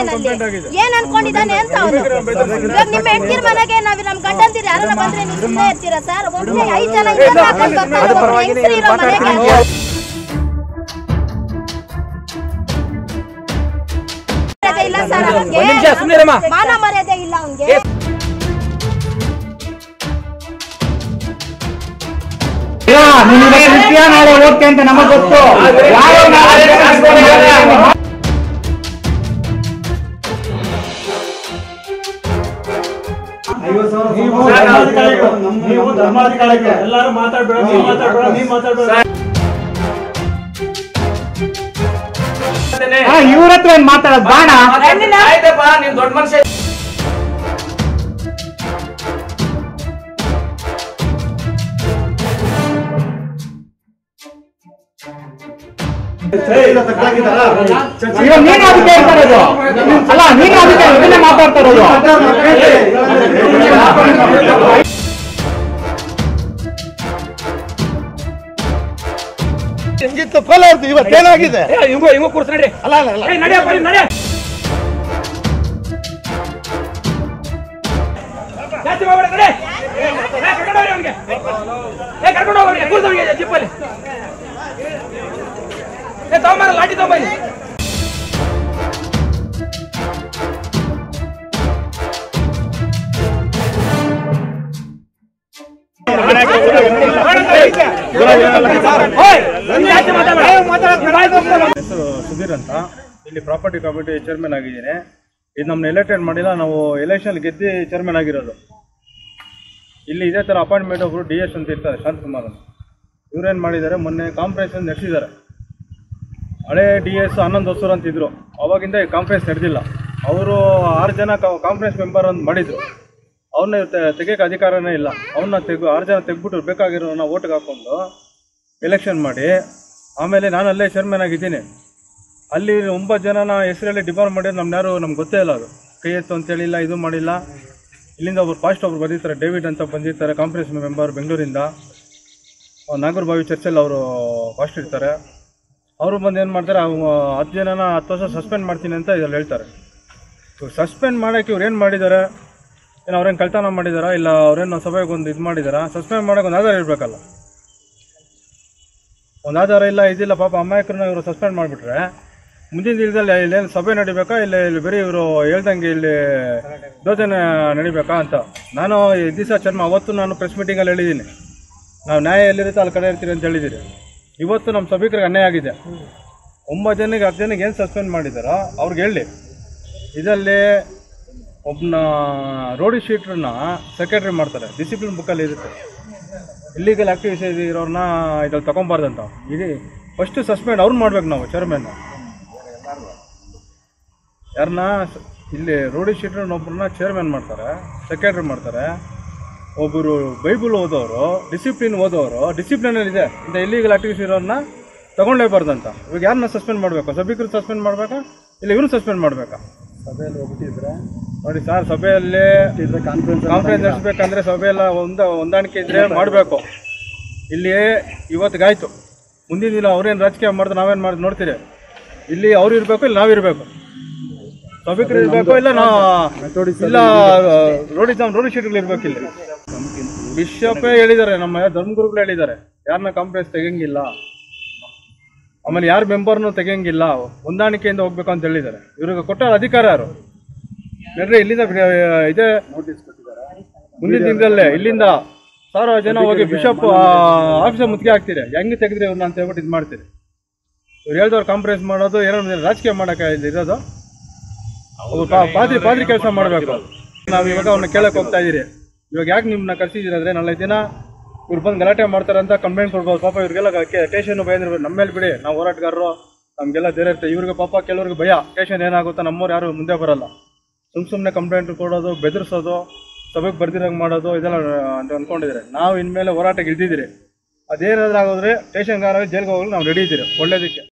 ಅಲ್ಲಿ ಏನ್ ಅನ್ಕೊಂಡಿದ್ದಾನೆ ಅಂತ ಅವನು ಇವಾಗ ನಿಮ್ಮ ಹೆಂಡತಿರ್ ಮನೆಗೆ ನಾವ್ ನಮ್ ಗಂಡಂದಿರ್ ಯಾರನ್ನ ಬಂದ್ರೆ ನೀವು ಸುಮ್ಮನೆ ಇರ್ತೀರಾ ಸರ್ ಒಬ್ನೇ ಐದ್ ಜನ ಇದ್ರೆ ಹಾಕೊಂಡ್ ಬರ್ತಾರೆ ಒಬ್ರು ಹೆಂಗ್ಸ್ರು ಇರೋ ಮನೆಗೆ ಮರ್ಯಾದೆ ಇಲ್ಲ ಸರ್ ಅವ್ನಿಗೆ ಮಾನ ಮರ್ಯಾದೆ ಇಲ್ಲ ಅವ್ನಿಗೆ ನಿಮಗೆ ನಿತ್ಯ ನಾಳೆ ಓದ್ತೆ ಅಂತ ನಮಗ್ ಗೊತ್ತು ಯಾರೋ ನಾಳೆ ನೀವು ಧರ್ಮಾಧಿಕಾರಿಗಳು ನೀವು ಧರ್ಮಾಧಿಕಾರಿಗಳು ಎಲ್ಲರೂ ಮಾತಾಡ್ಬೇಡ ನೀವು ಮಾತಾಡ್ಬೇಡ ನೀವು ಮಾತಾಡ್ಬೇಡ ಇವ್ರ ಹತ್ರ ಏನ್ ಮಾತಾಡೋದು ಬಾಣ ಆಯ್ತಪ್ಪ ನೀನ್ ದೊಡ್ಡ ಮನುಷ್ಯ ಇವಾಗ ನೀನ್ ಅದಕ್ಕೆ ಹೇಳ್ತಾ ಇರೋದು ಅಲ್ಲ ನೀನ್ ಅದಕ್ಕೆ ಇದನ್ನೇ ಮಾತಾಡ್ತಾ ಇರೋದು ಹೆಂಗಿತ್ತು ಕೋಲಾರ್ದು ಇವತ್ತೇನಾಗಿದೆ ಹಿಂಗೋ ಹಿಂಗೋ ಕೂರ್ಸ್ ನಡಿ ಅಲ್ಲ ಅಲ್ಲ ಅಲ್ಲ ಏ, ನಡಿಯಪ್ಪ ನೀನ್ ನಡಿ ಜಾಸ್ತಿ ಮಾಡ್ಬೇಡ ನಡಿ ಏ, ಕರ್ಕೊಂಡು ಹೋಗ್ರಿ ಅವ್ನಿಗೆ ಏ ಕರ್ಕೊಂಡು ಹೋಗ್ರಿ ಕೂರ್ಸ್ ಅವ್ನಿಗೆ ಜಿಪ್ಪಲ್ಲಿ ಏ ತಗೊಂಬಾರ ಲಾಠಿ ತಗೊಂಬಲ್ಲಿ ಓಯ್, ನೀನ್ ಜಾಸ್ತಿ ಮಾತಾಡ್ಬೇಡ. ಹೆಸರು ಸುಧೀರ್ ಅಂತ ಇಲ್ಲಿ ಪ್ರಾಪರ್ಟಿ ಕಮಿಟಿ ಚೇರ್ಮನ್ ಆಗಿದ್ದೀನಿ ಇದು ನಮ್ಮನ್ನ ಎಲೆಕ್ಟೆಡ್ ಮಾಡಿಲ್ಲ ನಾವು ಎಲೆಕ್ಷನ್ ಗೆದ್ದು ಚೇರ್ಮನ್ ಆಗಿರೋದು ಇಲ್ಲಿ ಇದೇ ಥರ ಅಪಾಯಿಂಟ್ಮೆಂಟ್ ಒಬ್ರು ಡಿ ಎಸ್ ಅಂತ ಇರ್ತಾರೆ ಶಾಂತಕುಮಾರ್ ಅಂತ ಇವ್ರೇನು ಮಾಡಿದ್ದಾರೆ ಮೊನ್ನೆ ಕಾನ್ಫರೆನ್ಸ್ ನಡೆಸಿದ್ದಾರೆ ಹಳೆ ಡಿ ಎಸ್ ಆನಂದ್ ಹೊಸೂರ್ ಅಂತ ಇದ್ರು ಅವಾಗಿಂದ ಈ ಕಾನ್ಫರೆನ್ಸ್ ನಡೆದಿಲ್ಲ ಅವರು ಆರು ಜನ ಕಾನ್ಫರೆನ್ಸ್ ಮೆಂಬರ್ ಅಂತ ಮಾಡಿದ್ರು ಅವ್ರನ್ನ ತೆಗಿಯೋಕೆ ಅಧಿಕಾರನೇ ಇಲ್ಲ ಅವನ್ನ ತೆಗ್ ಆರು ಜನ ತೆಗ್ಬಿಟ್ಟು ಬೇಕಾಗಿರೋನ ಓಟ್ಗೆ ಹಾಕೊಂಡು ಎಲೆಕ್ಷನ್ ಮಾಡಿ ಆಮೇಲೆ ನಾನು ಅಲ್ಲೇ ಚೇರ್ಮನ್ ಆಗಿದ್ದೀನಿ ಅಲ್ಲಿ ಒಂಬತ್ತು ಜನನ ಹೆಸರಲ್ಲಿ ಡಿಪಾರ್ಟ್ ಮಾಡಿದ್ರೆ ನಮ್ಗೆ ಯಾರು ನಮ್ಗೆ ಗೊತ್ತೇ ಇಲ್ಲ ಅದು ಕೈ ಎತ್ತು ಅಂತೇಳಿಲ್ಲ ಇದು ಮಾಡಿಲ್ಲ ಇಲ್ಲಿಂದ ಒಬ್ರು ಫಾಸ್ಟ್ ಒಬ್ರು ಬಂದಿರ್ತಾರೆ ಡೇವಿಡ್ ಅಂತ ಬಂದಿರ್ತಾರೆ ಕಾನ್ಫರೆನ್ಸ್ ಮೆಂಬರ್ ಬೆಂಗಳೂರಿಂದ ನಾಗರಬಾವಿ ಚರ್ಚಲ್ಲಿ ಅವರು ಫಾಸ್ಟ್ ಇರ್ತಾರೆ ಅವರು ಬಂದು ಏನು ಮಾಡ್ತಾರೆ ಅವ್ ಹತ್ತು ಜನನ ಹತ್ತು ವರ್ಷ ಸಸ್ಪೆಂಡ್ ಮಾಡ್ತೀನಿ ಅಂತ ಇದ್ರಲ್ಲಿ ಹೇಳ್ತಾರೆ ಸಸ್ಪೆಂಡ್ ಮಾಡೋಕ್ಕೆ ಇವ್ರು ಏನು ಮಾಡಿದ್ದಾರೆ ಏನು ಅವ್ರೇನು ಕಳ್ತನ ಮಾಡಿದಾರಾ ಇಲ್ಲ ಅವ್ರೇನು ಸಭೆಗೆ ಒಂದು ಇದು ಮಾಡಿದಾರಾ ಸಸ್ಪೆಂಡ್ ಮಾಡೋಕೆ ಒಂದು ಆಧಾರ ಇರಬೇಕಲ್ಲ ಒಂದು ಆಧಾರ ಇಲ್ಲ ಇದಿಲ್ಲ ಪಾಪ ಅಮಾಯಕರನ್ನ ಇವರು ಸಸ್ಪೆಂಡ್ ಮಾಡಿಬಿಟ್ರೆ ಮುಂದಿನ ದಿನದಲ್ಲಿ ಇಲ್ಲೇನು ಸಭೆ ನಡಿಬೇಕಾ ಇಲ್ಲ ಇಲ್ಲಿ ಬರೀ ಇವರು ಹೇಳ್ದಂಗೆ ಇಲ್ಲಿ ಯೋಜನೆ ನಡಿಬೇಕಾ ಅಂತ ನಾನು ಈ ದಿವಸ ಚರ್ಮ ಅವತ್ತು ನಾನು ಪ್ರೆಸ್ ಮೀಟಿಂಗಲ್ಲಿ ಹೇಳಿದ್ದೀನಿ ನಾವು ನ್ಯಾಯ ಎಲ್ಲಿರುತ್ತೆ ಅಲ್ಲಿ ಕಡೆ ಇರ್ತೀರಿ ಅಂತ ಹೇಳಿದ್ದೀರಿ ಇವತ್ತು ನಮ್ಮ ಸಭಿಕರಿಗೆ ಅನ್ಯಾಯ ಆಗಿದೆ ಒಂಬತ್ತು ಜನಕ್ಕೆ ಹತ್ತು ಜನಕ್ಕೆ ಏನು ಸಸ್ಪೆಂಡ್ ಮಾಡಿದಾರೋ ಅವ್ರಿಗೆ ಹೇಳಿ ಇದರಲ್ಲಿ ಒಬ್ಬನ ರೋಡಿ ಶೀಟ್ರನ್ನ ಸೆಕ್ರೆಟ್ರಿ ಮಾಡ್ತಾರೆ ಡಿಸಿಪ್ಲಿನ್ ಬುಕ್ಕಲ್ಲಿ ಇರುತ್ತೆ ಇಲ್ಲಿಗಲ್ ಆಕ್ಟಿವಿಸ್ ಇರೋರನ್ನ ಇದ್ರಲ್ಲಿ ತಗೊಂಬಾರ್ದಂತ ಇದು ಫಸ್ಟ್ ಸಸ್ಪೆಂಡ್ ಅವ್ರು ಮಾಡ್ಬೇಕು ನಾವು ಚೇರ್ಮನ್ ಯಾರನ್ನ ಸ- ಇಲ್ಲಿ ರೋಡಿ ಶೀಟ್ರನ್ನ ಒಬ್ಬರನ್ನ ಚೇರ್ಮನ್ ಮಾಡ್ತಾರೆ ಸೆಕ್ರೆಟ್ರಿ ಮಾಡ್ತಾರೆ ಒಬ್ಬರು ಬೈಬಲ್ ಓದೋರು ಡಿಸಿಪ್ಲಿನ್ ಓದೋರು ಡಿಸಿಪ್ಲಿನಲ್ಲಿ ಇದೆ ಇಂಥ ಇಲ್ಲಿಗಲ್ ಆಕ್ಟಿವಿಸ್ ಇರೋರನ್ನ ತಗೊಂಡೇಬಾರ್ದಂತ ಇವಾಗ ಯಾರನ್ನ ಸಸ್ಪೆಂಡ್ ಮಾಡಬೇಕು ಸಭಿಕರು ಸಸ್ಪೆಂಡ್ ಮಾಡಬೇಕಾ ಇಲ್ಲ ಇವ್ರು ಸಸ್ಪೆಂಡ್ ಮಾಡಬೇಕಾ ನೋಡಿ ಸರ್ ಸಭೆಯಲ್ಲಿ ಕಾನ್ಫರೆನ್ಸ್ ನಡೆಸಬೇಕಂದ್ರೆ ಸಭೆ ಎಲ್ಲ ಒಂದ ಹೊಂದಾಣಿಕೆ ಇದ್ರೆ ಮಾಡಬೇಕು ಇಲ್ಲಿ ಇವತ್ತಿಗಾಯ್ತು ಮುಂದಿನ ದಿನ ಅವ್ರೇನು ರಾಜಕೀಯ ಮಾಡಿದ್ರೆ ನಾವೇನು ಮಾಡಿ ನೋಡ್ತೀರಿ ಇಲ್ಲಿ ಅವ್ರು ಇರಬೇಕು ಇಲ್ಲ ನಾವಿರಬೇಕು ಸಭಿಕರು ಇರಬೇಕು ಇಲ್ಲ ನಾ ಇಲ್ಲ ರೋಡಿ ರೋಡಿ ಶೀಟ್ಗಳು ಇರ್ಬೇಕು ಇಲ್ಲಿ ಬಿಷಪೇ ಹೇಳಿದ್ದಾರೆ ನಮ್ಮ ಧರ್ಮಗುರುಗಳು ಹೇಳಿದ್ದಾರೆ ಯಾರನ್ನ ಕಾಂಪ್ರೆಸ್ ತೆಗಿಯಂಗಿಲ್ಲ ಆಮೇಲೆ ಯಾರ ಮೆಂಬರ್ನು ತೆಗಿಯಂಗಿಲ್ಲ ಹೊಂದಾಣಿಕೆಯಿಂದ ಹೋಗ್ಬೇಕು ಅಂತ ಹೇಳಿದ್ದಾರೆ ಇವ್ರಿಗೆ ಕೊಟ್ಟ ಅಧಿಕಾರ ಯಾರು ನಡ್ರಿ ಇಲ್ಲಿಂದ ಬಿ- ಇದೆ ಮುಂದಿನ ದಿನದಲ್ಲೇ ಇಲ್ಲಿಂದ ಸಾವಿರಾರು ಜನ ಹೋಗಿ ಬಿಷಪ್ ಆಫೀಸ ಮುತ್ತಿಗೆ ಹಾಕ್ತೀರಿ ಹೆಂಗೆ ತೆಗೆದ್ರಿ ಇವ್ರನ್ನ ಅಂತ ಹೇಳ್ಬಿಟ್ಟು ಇದು ಮಾಡ್ತೀರಿ ಇವ್ರು ಹೇಳ್ದವ್ರು ಕಾಂಪ್ರಮೈಸ್ ಮಾಡೋದು ಏನೋ ಒಂದು ರಾಜಕೀಯ ಮಾಡಕ್ಕೆ ಇಲ್ಲಿ ಇರೋದು ಒಬ್ಬ ಪಾ- ಪಾದ್ರಿ ಪಾದ್ರಿ ಕೆಲಸ ಮಾಡಬೇಕು ನಾವು ಇವಾಗ ಅವ್ರನ್ನ ಕೇಳಕ್ ಹೋಗ್ತಾ ಇದೀರಿ ಇವಾಗ ಯಾಕೆ ನಿಮ್ಮನ್ನ ಕರ್ಸಿದ್ದೀರಂದ್ರೆ ನಾಳೆ ದಿನ ಇವ್ರು ಬಂದು ಗಲಾಟೆ ಮಾಡ್ತಾರೆ ಅಂತ ಕಂಪ್ಲೇಂಟ್ ಕೊಡ್ಬೋದು ಪಾಪ ಇವ್ರಿಗೆಲ್ಲ ಸ್ಟೇಷನ್ ಭಯ ಅಂದ್ರೆ ನಮ್ಮ ಮೇಲೆ ಬಿಡಿ ನಾವು ಹೋರಾಟಗಾರರು ನಮಗೆಲ್ಲ ಧೈರ್ಯ ಇರುತ್ತೆ ಇವ್ರಿಗೆ ಪಾಪ ಕೆಲವ್ರಿಗೆ ಭಯ ಸ್ಟೇಷನ್ ಏನಾಗುತ್ತೋ ನಮ್ಮವ್ರು ಯಾರು ಮುಂದೆ ಬರಲ್ಲ ಸುಮ್ ಸುಮ್ಮನೆ ಕಂಪ್ಲೇಂಟ್ ಕೊಡೋದು ಬೆದರಿಸೋದು ಸಭೆಗೆ ಬರ್ದಿರಂಗೆ ಮಾಡೋದು ಇದೆಲ್ಲ ಅಂತ ಅನ್ಕೊಂಡಿದ್ದಾರೆ ನಾವು ಇನ್ಮೇಲೆ ಹೋರಾಟಕ್ಕೆ ಇಳ್ದಿದ್ದೀರಿ ಅದೇನಾದ್ರೂ ಆಗೋದ್ರೆ ಸ್ಟೇಷನ್ಗಾರ ಜೈಲ್ಗೆ ಹೋಗಲು ನಾವು ರೆಡಿ ಇದ್ದೀರಿ ಒಳ್ಳೇದಕ್ಕೆ